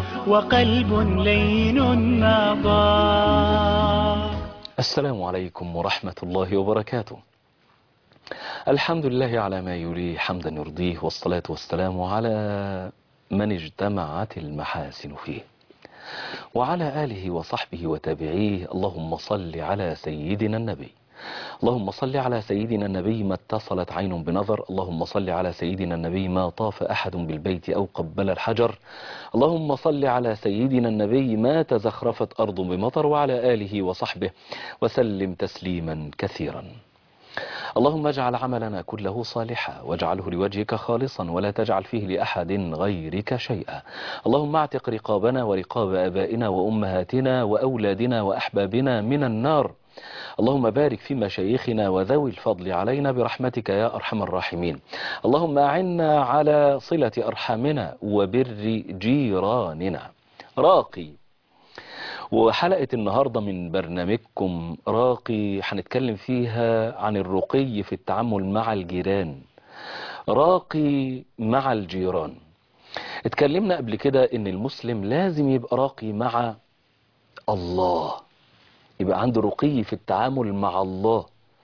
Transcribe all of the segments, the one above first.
وقلب لين نضاء السلام عليكم ورحمة الله وبركاته الحمد لله على ما يليه حمدا يرضيه والصلاة والسلام على من اجتمعت المحاسن فيه وعلى آله وصحبه وتابعيه اللهم صل على سيدنا النبي اللهم صل على سيدنا النبي ما اتصلت عين بنظر اللهم صل على سيدنا النبي ما طاف أحد بالبيت أو قبل الحجر اللهم صل على سيدنا النبي ما تزخرفت أرض بمطر وعلى آله وصحبه وسلم تسليما كثيرا اللهم اجعل عملنا كله صالحا واجعله لوجهك خالصا ولا تجعل فيه لأحد غيرك شيئا اللهم اعتق رقابنا ورقاب أبائنا وأمهاتنا وأولادنا وأحبابنا من النار اللهم بارك في مشايخنا وذوي الفضل علينا برحمتك يا أرحم الراحمين اللهم أعنا على صلة أرحامنا وبر جيراننا راقي وحلقة النهاردة من برنامجكم راقي هنتكلم فيها عن الرقي في التعامل مع الجيران راقي مع الجيران اتكلمنا قبل كده ان المسلم لازم يبقى راقي مع الله يبقى عنده رقي في التعامل مع الله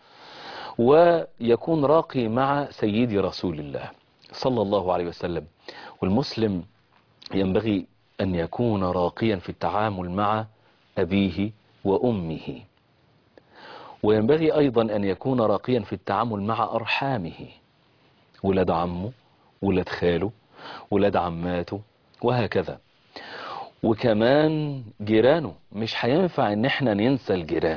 ويكون راقي مع سيدي رسول الله صلى الله عليه وسلم والمسلم ينبغي أن يكون راقيا في التعامل مع أبيه وأمه وينبغي أيضا أن يكون راقيا في التعامل مع أرحامه ولاد عمه ولاد خاله ولاد عماته وهكذا وكمان جيرانه مش هينفع ان احنا ننسى الجيران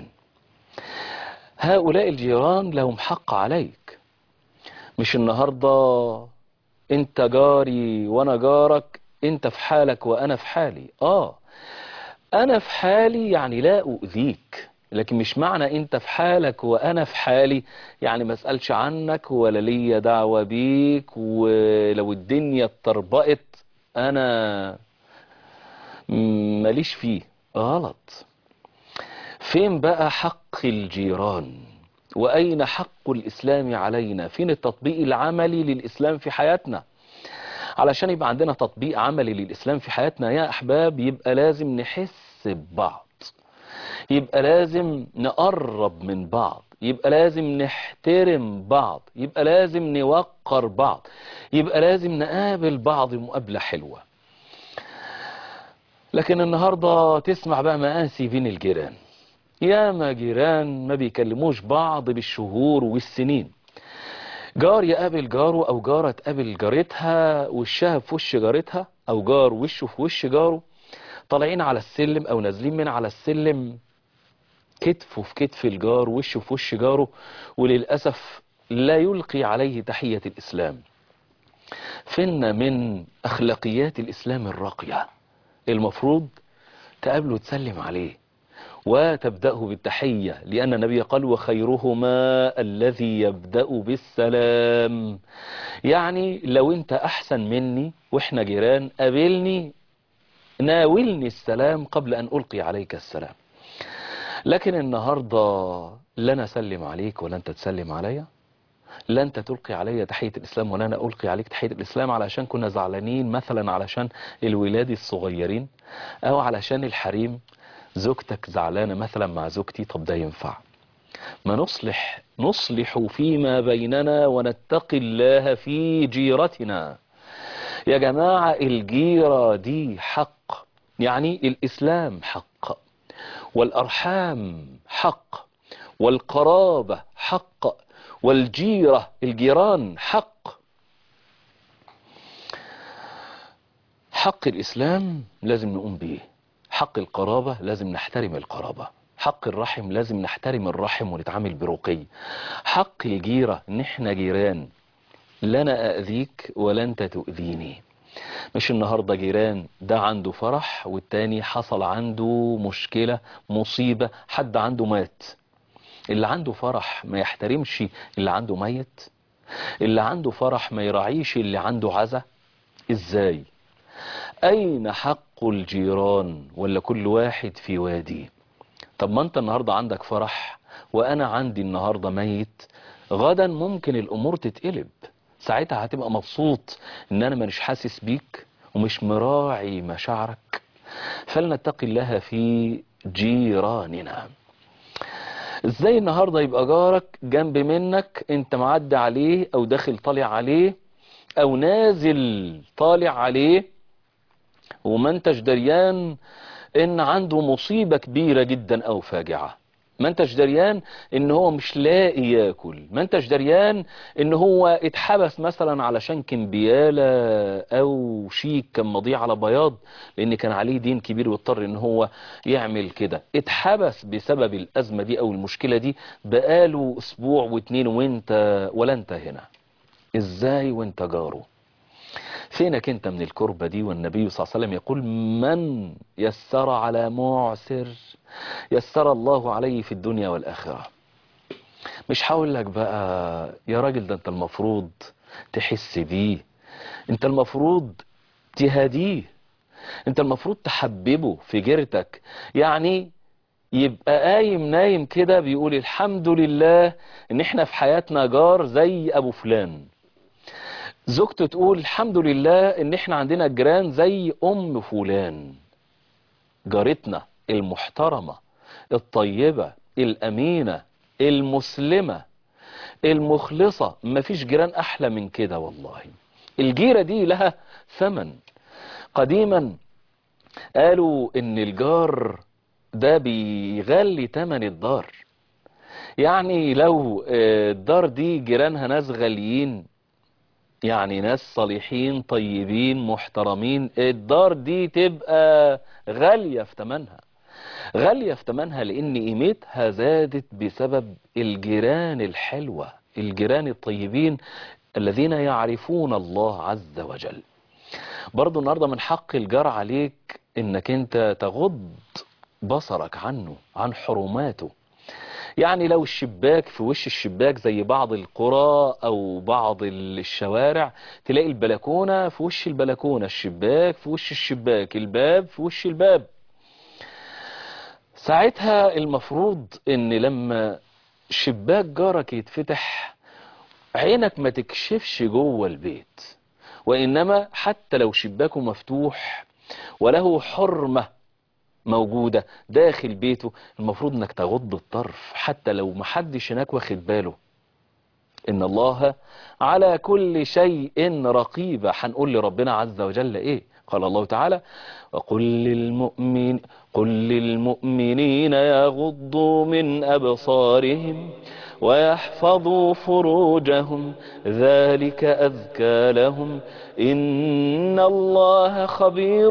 هؤلاء الجيران لهم حق عليك مش النهاردة انت جاري وانا جارك انت في حالك وانا في حالي اه انا في حالي يعني لا اؤذيك لكن مش معنى انت في حالك وانا في حالي يعني ما اسالش عنك ولا ليا دعوه بيك ولو الدنيا اتطربقت انا ماليش فيه غلط فين بقى حق الجيران واين حق الاسلام علينا فين التطبيق العملي للاسلام في حياتنا علشان يبقى عندنا تطبيق عملي للإسلام في حياتنا يا أحباب يبقى لازم نحس ببعض يبقى لازم نقرب من بعض يبقى لازم نحترم بعض يبقى لازم نوقر بعض يبقى لازم نقابل بعض مقابلة حلوة لكن النهاردة تسمع بقى مقاسي بين الجيران ياما جيران ما بيكلموش بعض بالشهور والسنين جار يقابل جاره او جارة تقابل جارتها وشها في وش جارتها او جار وشه في وش جاره طالعين على السلم او نازلين من على السلم كتفه في كتف الجار وشه في وش جاره وللأسف لا يلقي عليه تحية الإسلام فين من أخلاقيات الإسلام الراقية المفروض تقابله وتسلم عليه وتبدأه بالتحية لأن النبي قال وخيرهما الذي يبدأ بالسلام يعني لو انت أحسن مني وإحنا جيران قابلني ناولني السلام قبل أن ألقي عليك السلام لكن النهاردة لا أنا أسلم عليك ولا أنت تسلم عليا لا أنت تلقي علي تحية الإسلام ولا أنا ألقي عليك تحية الإسلام علشان كنا زعلانين مثلا علشان الولاد الصغيرين أو علشان الحريم زوجتك زعلانة مثلا مع زوجتي طب ده ينفع ما نصلح نصلح فيما بيننا ونتقي الله في جيرتنا يا جماعة الجيرة دي حق يعني الإسلام حق والأرحام حق والقرابة حق والجيرة الجيران حق حق الإسلام لازم نقوم به حق القرابة لازم نحترم القرابة حق الرحم لازم نحترم الرحم ونتعامل برقي حق الجيرة ان احنا جيران لا انا اذيك ولا انت تؤذيني مش النهاردة جيران ده عنده فرح والتاني حصل عنده مشكلة مصيبة حد عنده مات اللي عنده فرح ما يحترمش اللي عنده ميت اللي عنده فرح ما يراعيش اللي عنده عزة ازاي اين حق الجيران ولا كل واحد في وادي طب ما انت النهاردة عندك فرح وانا عندي النهاردة ميت غدا ممكن الامور تتقلب ساعتها هتبقى مبسوط ان انا مش حاسس بيك ومش مراعي مشاعرك فلنتقي الله في جيراننا ازاي النهاردة يبقى جارك جنب منك انت معدي عليه او داخل طالع عليه او نازل طالع عليه وما انتش دريان ان عنده مصيبة كبيرة جدا او فاجعة ما انتش دريان ان هو مش لاقي ياكل ما انتش دريان ان هو اتحبس مثلا علشان كان بيالة او شيك كان مضيع على بياض لان كان عليه دين كبير واضطر ان هو يعمل كده اتحبس بسبب الازمة دي او المشكلة دي بقاله اسبوع واتنين وانت ولا انت هنا ازاي وانت جاره فينك انت من الكربة دي والنبي صلى الله عليه وسلم يقول من يسر على معسر يسر الله عليه في الدنيا والآخرة مش هقول لك بقى يا راجل ده انت المفروض تحس بيه انت المفروض تهديه انت المفروض تحببه في جيرتك يعني يبقى قايم نايم كده بيقول الحمد لله ان احنا في حياتنا جار زي ابو فلان زوجته تقول الحمد لله ان احنا عندنا جيران زي ام فلان جارتنا المحترمة الطيبة الامينة المسلمة المخلصة مفيش جيران احلى من كده والله الجيرة دي لها ثمن قديما قالوا ان الجار ده بيغلي ثمن الدار يعني لو الدار دي جيرانها ناس غاليين يعني ناس صالحين طيبين محترمين الدار دي تبقى غالية في تمنها غالية في تمنها لان قيمتها زادت بسبب الجيران الحلوة الجيران الطيبين الذين يعرفون الله عز وجل برضو النهاردة من حق الجار عليك انك انت تغض بصرك عنه عن حرماته يعني لو الشباك في وش الشباك زي بعض القرى او بعض الشوارع تلاقي البلكونة في وش البلكونة الشباك في وش الشباك الباب في وش الباب ساعتها المفروض ان لما شباك جارك يتفتح عينك ما تكشفش جوه البيت وانما حتى لو شباكه مفتوح وله حرمة موجودة داخل بيته المفروض انك تغض الطرف حتى لو محدش هناك واخد باله ان الله على كل شيء رقيب هنقول لربنا عز وجل ايه قال الله تعالى وقل للمؤمن قل للمؤمنين يغضوا من أبصارهم ويحفظوا فروجهم ذلك أذكى لهم إن الله خبير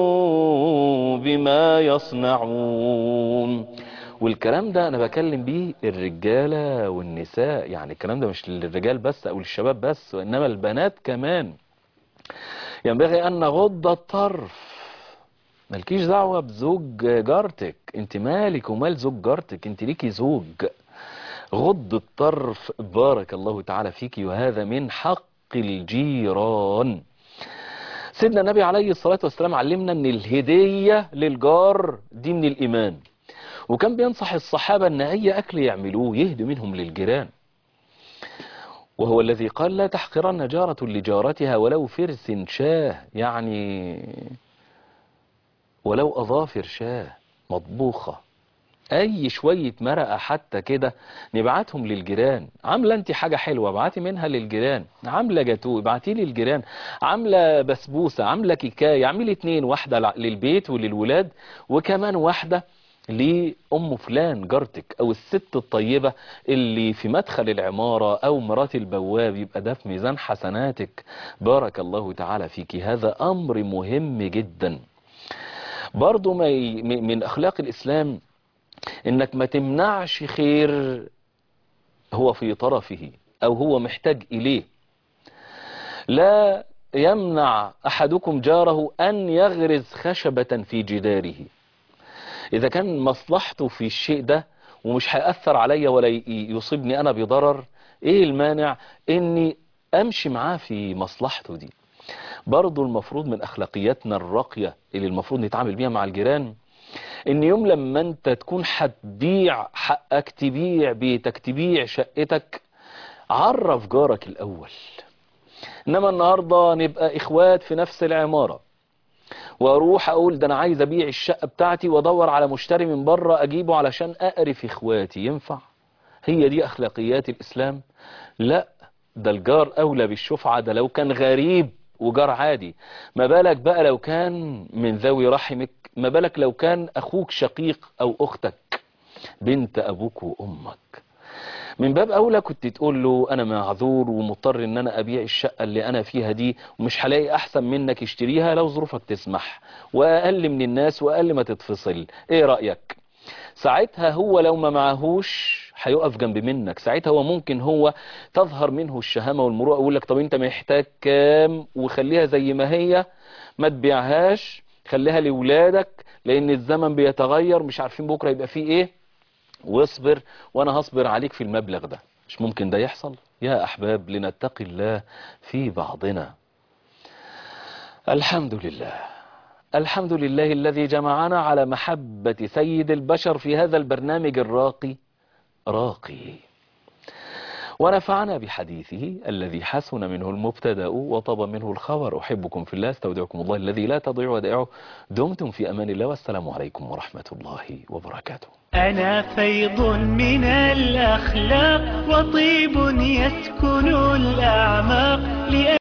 بما يصنعون والكلام ده أنا بكلم بيه الرجالة والنساء يعني الكلام ده مش للرجال بس أو للشباب بس وإنما البنات كمان ينبغي أن نغض الطرف مالكيش دعوة بزوج جارتك انت مالك ومال زوج جارتك انت ليكي زوج غض الطرف بارك الله تعالى فيك وهذا من حق الجيران سيدنا النبي عليه الصلاة والسلام علمنا ان الهدية للجار دي من الإيمان وكان بينصح الصحابة ان اي اكل يعملوه يهدوا منهم للجيران وهو الذي قال لا تحقرن جارة لجارتها ولو فرس شاه يعني ولو أظافر شاه مطبوخة أي شوية مرقة حتى كده نبعتهم للجيران عاملة أنت حاجة حلوة ابعتي منها للجيران عاملة جاتو ابعتي للجيران عاملة بسبوسة عاملة كيكاية اعملي اتنين واحدة للبيت وللولاد وكمان واحدة لأم فلان جارتك أو الست الطيبة اللي في مدخل العمارة أو مرات البواب يبقى ده في ميزان حسناتك بارك الله تعالى فيك هذا أمر مهم جدا برضو ما ي... من أخلاق الإسلام إنك ما تمنعش خير هو في طرفه أو هو محتاج إليه لا يمنع أحدكم جاره أن يغرز خشبة في جداره إذا كان مصلحته في الشيء ده ومش هيأثر عليا ولا يصيبني أنا بضرر إيه المانع إني أمشي معاه في مصلحته دي برضو المفروض من أخلاقياتنا الراقية اللي المفروض نتعامل بيها مع الجيران إن يوم لما أنت تكون هتبيع حقك تبيع بيتك تبيع شقتك عرف جارك الأول إنما النهاردة نبقى إخوات في نفس العمارة واروح اقول ده انا عايز ابيع الشقة بتاعتي وادور على مشتري من بره اجيبه علشان اقرف اخواتي ينفع هي دي اخلاقيات الاسلام لا ده الجار اولى بالشفعة ده لو كان غريب وجار عادي ما بالك بقى لو كان من ذوي رحمك ما بالك لو كان اخوك شقيق او اختك بنت ابوك وامك من باب اولى كنت تقول له انا معذور ومضطر ان انا ابيع الشقة اللي انا فيها دي ومش هلاقي احسن منك اشتريها لو ظروفك تسمح واقل من الناس واقل ما تتفصل ايه رأيك ساعتها هو لو ما معهوش هيقف جنب منك ساعتها هو ممكن هو تظهر منه الشهامة والمروءة ويقول لك طب انت محتاج كام وخليها زي ما هي ما تبيعهاش خليها لولادك لان الزمن بيتغير مش عارفين بكرة يبقى فيه ايه واصبر وانا هصبر عليك في المبلغ ده مش ممكن ده يحصل يا احباب لنتقي الله في بعضنا الحمد لله الحمد لله الذي جمعنا على محبة سيد البشر في هذا البرنامج الراقي راقي ونفعنا بحديثه الذي حسن منه المبتدا وطاب منه الخبر أحبكم في الله استودعكم الله الذي لا تضيع ودائعه دمتم في أمان الله والسلام عليكم ورحمة الله وبركاته أنا فيض من الأخلاق وطيب يسكن الأعماق